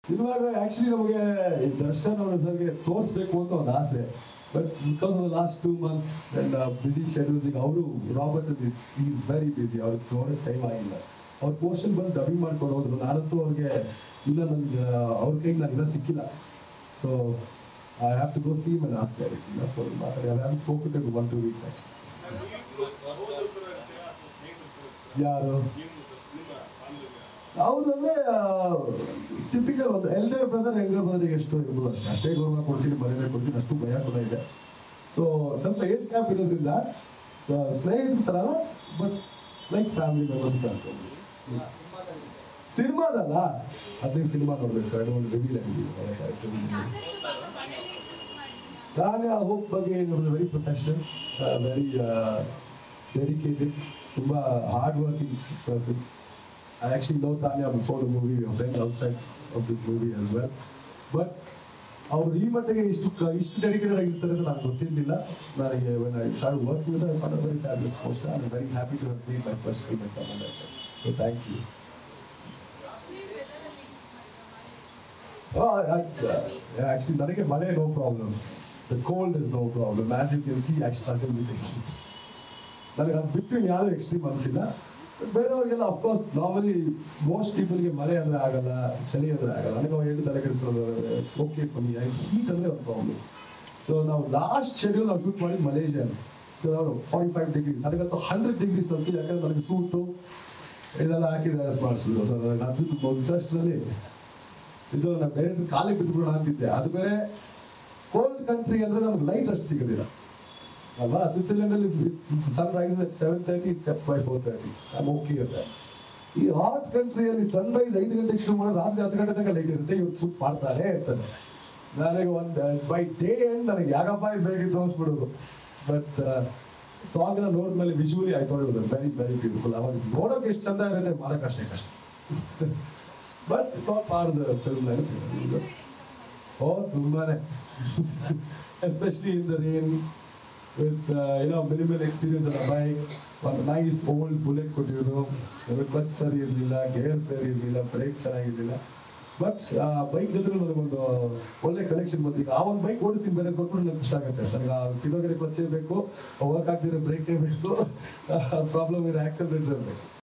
ಇವಾಗ ಆಕ್ಚುಲಿ ನಮಗೆ ಈ ದರ್ಶನ್ ಅವರ ಸರ್ಗೆ ತೋರಿಸ್ಬೇಕು ಅಂತ ಒಂದು ಆಸೆ but because of the last two months and busy schedules ಈಗ ಅವರು ರಾಬರ್ಟ್ ಈಸ್ ವೆರಿ ಬಿಸಿ ಅವ್ರಿಗೆ ನೋಡೋಕೆ ಟೈಮ್ ಆಗಿಲ್ಲ ಅವ್ರ ಪೋರ್ಷನ್ ಬಂದು ಡಬ್ಬಿಂಗ್ ಮಾಡ್ಕೊಂಡು ಹೋದ್ರು ನಾನಂತೂ ಅವ್ರಿಗೆ ಇಲ್ಲ ನನ್ಗೆ ಅವ್ರ ಕೈಗೆ ನಾನು ಇನ್ನೂ ಸಿಕ್ಕಿಲ್ಲ so I have to go see man ask ಮಾತಾಡಿ I have spoken to one two weeks actually ಯಾರು ಅವ್ರಂದ್ರೆ ಟಿಪಿಕಲ್ ಒಂದು ಎಲ್ಡರ್ ಬ್ರದರ್ ಯಂಗರ್ ಬ್ರದರ್ಗೆ ಎಷ್ಟು ಇರ್ಬೋದು ಅಷ್ಟೇ ಅಷ್ಟೇ ಗೌರವ ಕೊಡ್ತೀನಿ ಮರ್ಯಾದೆ ಕೊಡ್ತೀನಿ ಅಷ್ಟು ಭಯ ಕೂಡ ಇದೆ ಸೊ ಸ್ವಲ್ಪ ಏಜ್ ಗ್ಯಾಪ್ ಇರೋದ್ರಿಂದ ಸ- ಸ್ನೇಹಿತರ ಥರ ಬಟ್ ಲೈಕ್ ಫ್ಯಾಮಿಲಿ ಮೆಂಬರ್ಸ್ ಅಂತ ಅನ್ಕೊಂಡು ಸಿನಿಮಾದಲ್ಲ ಹದಿನೈದು ಸಿನಿಮಾ ನೋಡ್ಬೇಕು ಸರ್ ಒಂದು ರಿವೀಲ್ ಆಗಿದ್ದೀವಿ ಸಾಕಷ್ಟು ಭಾಗ ಮನೆಯಲ್ಲೇ ಶೂಟ್ ಮಾಡಿದ್ದೀರಾ ತಾನ್ಯ ಹೋಪ್ ಬಗ್ಗೆ ನೋಡಿದ್ರೆ ವೆರಿ ಪ್ರೊಫೆಷನಲ್ ವೆರಿ ಡೆಡಿಕೇಟೆಡ್ ತುಂಬ hard working person I actually know Tanya before the movie friend outside of this movie as well but ಅವ್ರು ಈ ಮಟ್ಟಿಗೆ ಇಷ್ಟು ಕ- ಇಷ್ಟು ಡೆಡಿಕೇಟೆಡ್ ಆಗಿರ್ತಾರೆ ಅಂತ ನನಗೆ ಗೊತ್ತಿರಲಿಲ್ಲ ನನಗೆ when I start working with I for very fabulous post I am very happy to make my first film in some like so thank you mostly ವೆದರಲ್ಲಿ ಶೂಟ್ ಮಾಡಿದ್ದೀರಾ ಆಕ್ಚುಲಿ ನನಗೆ ಮಳೆ no problem the cold is no problem as you can see I struggle with heat ನನಗೆ ಅದು ಬಿಟ್ಟು ಯಾವುದೂ extreme ಅನಿಸಿಲ್ಲ ಬೇರೆಯವ್ರಿಗೆಲ್ಲ ಅಫ್ಕೋರ್ಸ್ ನಾರ್ಮಲಿ ಮೋಸ್ಟ್ ಪೀಪಲ್ಗೆ ಮಳೆ ಅಂದರೆ ಆಗಲ್ಲ ಚಳಿ ಅಂದರೆ ಆಗಲ್ಲ ನನಗೆ ಅವಾಗ ಹೇಳಿ ತಲೆ ಕೆಡಿಸ್ಕೊಂಡು it's okay for me heat ಅಂದರೆ ಒಂದು ಪ್ರಾಬ್ಲಮ್ ಸೊ ನಾವು ಲಾಸ್ಟ್ ಶೆಡ್ಯೂಲ್ ನಾವು ಶೂಟ್ ಮಾಡಿದ್ದು ಮಲೇಷಿಯಲ್ಲಿ ಸೊ ನಾವು ಫಾರ್ಟಿ ಫೈವ್ ಡಿಗ್ರಿ ನನಗಂತೂ ಹಂಡ್ರೆಡ್ ಡಿಗ್ರಿ ಸಲ್ಸಿ ಯಾಕಂದ್ರೆ ನನಗೆ ಸೂಟು ಇದೆಲ್ಲ ಹಾಕಿ ಡ್ಯಾನ್ಸ್ ಮಾಡಿಸಿದ್ರು ಸೊ ನನಗೆ ಅದನ್ನು ಮುಗಿಸೋಷ್ಟರಲ್ಲಿ ಇದು ನಾನು ಡೈರೆಕ್ಟ್ ಕಾಲಿಗೆ ಬಿದ್ದುಬಿಡೋಣ ಅಂತಿದ್ದೆ ಅದು ಬೇರೆ ಕೋಲ್ಡ್ ಕಂಟ್ರಿ ಅಂದ್ರೆ ನಮ್ಗೆ ಲೈಟ್ ಅಷ್ಟು ಸಿಗೋದಿಲ್ಲ ಅಲ್ವಾ ಸ್ವಿಟ್ಜರ್ಲೆಂಡ್ ಅಲ್ಲಿ sunrise at seven thirty sets by four thirty I'm okay ಇರುತ್ತೆ ಈ ಹಾಟ್ ಕಂಟ್ರಿಯಲ್ಲಿ ಸನ್ ರೈಸ್ ಐದು ಗಂಟೆಗೆ ಶುರು ಮಾಡಿ ರಾತ್ರಿ ಹತ್ತು ಗಂಟೆ ತನಕ ಲೈಟ್ ಇರುತ್ತೆ ಇವ್ರು ಶೂಟ್ ಮಾಡ್ತಾನೆ ಇರ್ತಾರೆ ನನಗೆ ಒಂದು ಬೈ ಡೇ ಎಂಡ್ ನನಗೆ ಯಾಕಪ್ಪ ಇದು ಬೇಕಿತ್ತು ಅನ್ಸ್ಬಿಡೋದು ಬಟ್ ಸಾಂಗ್ನ ನೋಡಿದ್ಮೇಲೆ visually I thought it very very beautiful ಅವಾಗ ನೋಡೋಕೆ ಎಷ್ಟು ಚಂದ ಇರುತ್ತೆ ಮಾಡೋಕೆ ಅಷ್ಟೇ ಕಷ್ಟ but it's all part the film ಓ ತುಂಬಾನೇ especially in the rain with ಏನೋ ಮಿನಿಮಲ್ ಎಕ್ಸ್ಪೀರಿಯನ್ಸ್ ಅಲ್ಲ ಬೈಕ್ ಒಂದು ನೈಸ್ ಓಲ್ಡ್ ಬುಲೆಟ್ ಕೊಟ್ಟಿದ್ರು ಕ್ಲಚ್ ಸರಿ ಇರಲಿಲ್ಲ ಗೇರ್ ಸರಿ ಇರಲಿಲ್ಲ ಬ್ರೇಕ್ ಚೆನ್ನಾಗಿರಲಿಲ್ಲ ಬಟ್ ಬೈಕ್ ಜೊತೆ ನನಗೊಂದು ಒಳ್ಳೆ ಕನೆಕ್ಷನ್ ಬಂತು ಈಗ ಆ ಒಂದು ಬೈಕ್ ಓಡಿಸ್ತೀನಿ ಬೇರೆ ಕೊಟ್ಟರು ನನಗೆ ಇಷ್ಟ ಆಗುತ್ತೆ ನನಗೆ ಆ ತಿರೋಗಿರೋ ಕ್ಲಚ್ಚೇ ಬೇಕು ವರ್ಕ್ ಆಗ್ತಿರೋ ಬ್ರೇಕೇ ಬೇಕು ಪ್ರಾಬ್ಲಮ್ ಇರೋ ಆಕ್ಸಲ್ರೇಟರ್ ಬೇಕು